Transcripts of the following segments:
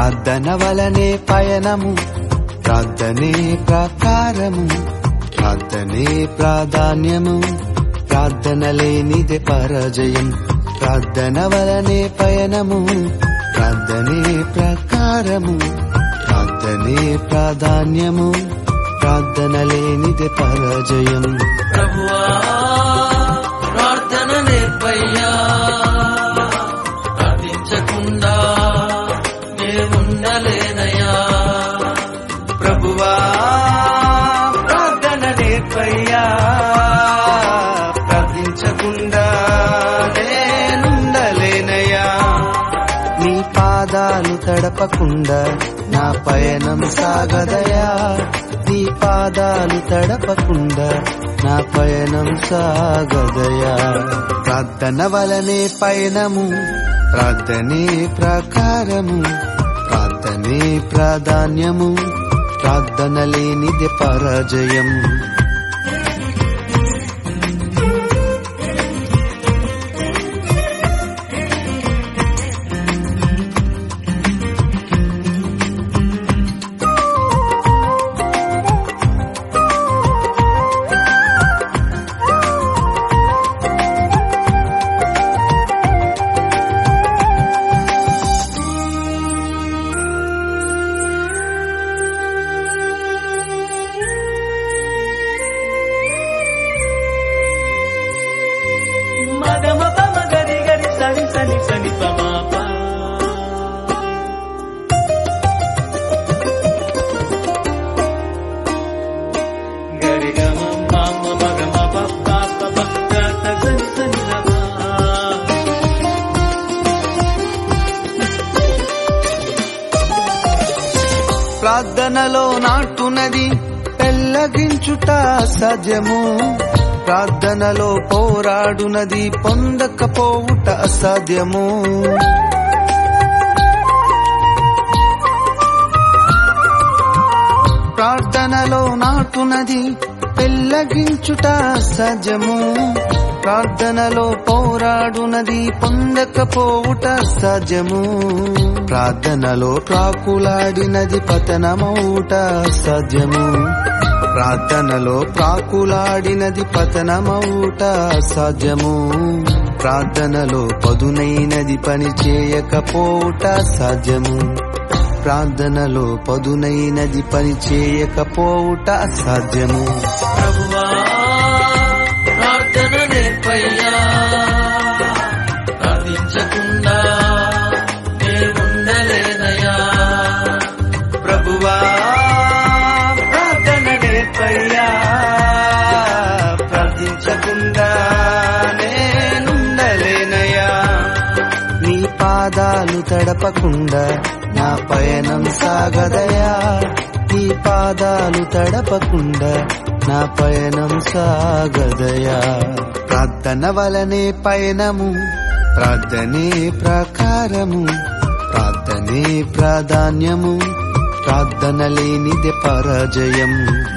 ప్రార్థన వలనే పయనము ప్రార్థనే ప్రకారము ప్రార్థనే ప్రాధాన్యము ప్రార్థన లేనిదే పరాజయం ప్రార్థన వలనే పయనము ప్రార్థనే ప్రకారము ప్రార్థనే ప్రాధాన్యము ప్రార్థన లేనిదే పరాజయం ప్రభువా ప్రార్థన నేర్పయ్యా ప్రార్థించకుండా నేనుండలేనయ్యా ప్రభువా ప్రార్థన నేర్పయ్యా ప్రార్థించకుండా నేనుండలేనయ్యా నీ పాదాలు తడపకుండా నా పయనం సాగదయా నీ పాదాలు తడపకుండా నా పయనం సాగదయా ప్రార్థన వలనే పయనము ప్రార్థనే ప్రకారము ప్రార్థనే ప్రాధాన్యము ప్రార్థన లేనిది పరాజయం మగమ పమ గరి గరి సని సని సని పమాప గరి గమ మమ మగమ పప్ప పప్ప సని సని రమ ప్రార్థనలో నాటునది పెళ్ళగించుట అసాధ్యము ప్రార్థనలో పోరాడునది పొందకపోవుట అసాధ్యము ప్రార్థనలో నాటునది పెళ్ళగించుట అసాధ్యము ప్రార్థనలో పోరాడునది పొందకపోవుట సాధ్యము ప్రార్థనలో ప్రాకులాడినది పతనమవుట సాధ్యము ప్రార్థనలో ప్రాకులాడినది పతనమవుట సాధ్యము ప్రార్థనలో పదునైనది పని చేయకపోవుట సాధ్యము ప్రార్థనలో పదునైనది పని చేయకపోవుట అసాధ్యము ప్రభువా ప్రార్థన నేర్పయ్యా ప్రార్థించకుండా నేనుండలేనయ్యా ప్రభువా ప్రార్థన నేర్పయ్యా ప్రార్థించకుండా నేనుండలేనయ్యా నీ పాదాలు తడపకుండా నా పయనం సాగదయా నీ పాదాలు తడపకుండా నా పయనం సాగదయా ప్రార్థన వలనే పయనము ప్రార్థనే ప్రకారము ప్రార్థనే ప్రాధాన్యము ప్రార్థన లేనిది పరాజయం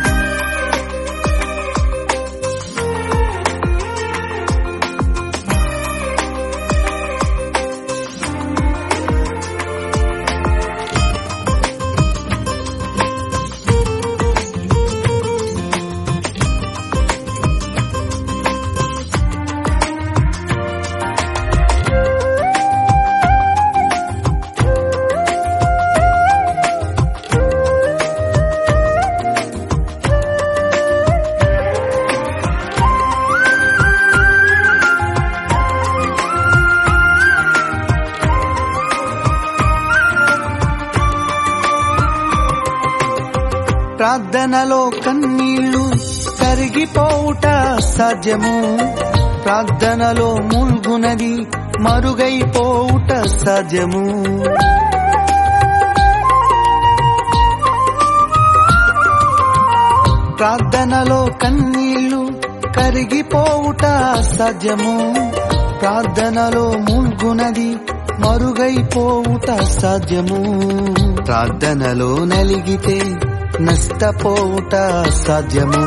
ప్రార్థనలో కన్నీళ్లు కరిగిపోవుట సాధ్యము ప్రార్థనలో ముల్గునది మరుగైపోవుట సాధ్యము ప్రార్థనలో కన్నీళ్లు కరిగిపోవుట సాధ్యము ప్రార్థనలో ముల్గునది మరుగైపోవుట సాధ్యము ప్రార్థనలో నలిగితే నష్టపోవుట సాధ్యము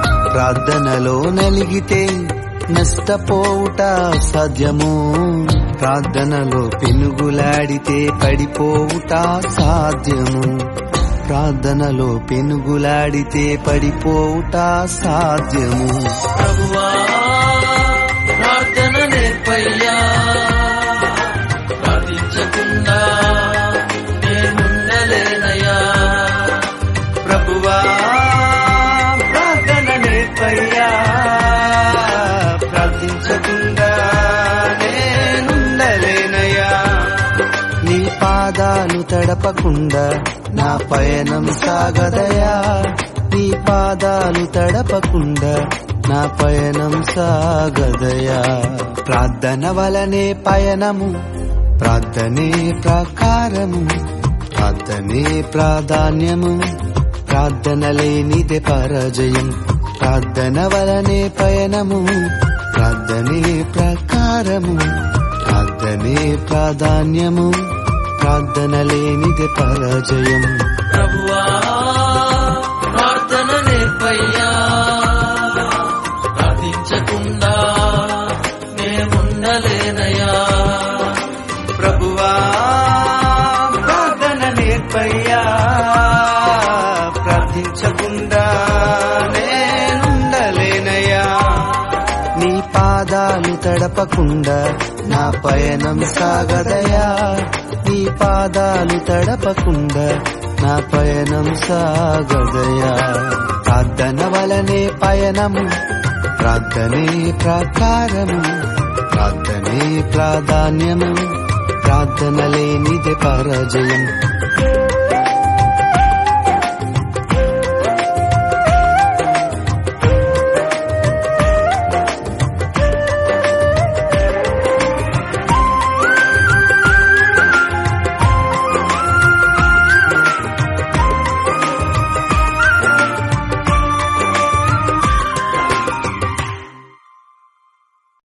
ప్రార్థనలో నలిగితే నష్టపోవుట సాధ్యము ప్రార్థనలో పెనుగులాడితే పడిపోవుట సాధ్యము ప్రార్థనలో పెనుగులాడితే పడిపోవుట సాధ్యము ప్రభువా ప్రార్థన నేర్పయ్యా ప్రార్థించకుండా నేనుండలేనయ్యా ప్రభువా ప్రార్థన నేర్పయ్యా ప్రార్థించకుండా నేనుండలేనయ్యా నీ పాదాలు తడపకుండా నా పయనం సాగదయా నీ పాదాలు తడపకుండా నా పయనం సాగదయా ప్రార్థన వలనే పయనము ప్రార్థనే ప్రకారము ప్రార్థనే ప్రాధాన్యము ప్రార్థన లేనిదే పరాజయం ప్రార్థన వలనే పయనము ప్రార్థనే ప్రకారము ప్రార్థనే ప్రాధాన్యము ప్రార్థన లేనిదే పరాజయం ప్రభువా ప్రార్థన నేర్పయ్యా ప్రార్థించకుండా నేనుండలేనయ్యా ప్రభువా ప్రార్థన నేర్పయ్యా ప్రార్థించకుండా నేనుండలేనయ్యా నీ పాదాలు తడపకుండా నా పయనం సాగదయా నీ పాదాలు తడపకుండా నా పయనం సాగదయా ప్రార్థన వలనే పయనము ప్రార్థనే ప్రకారము ప్రార్థనే ప్రాధాన్యము ప్రార్థన లేనిదే పరాజయం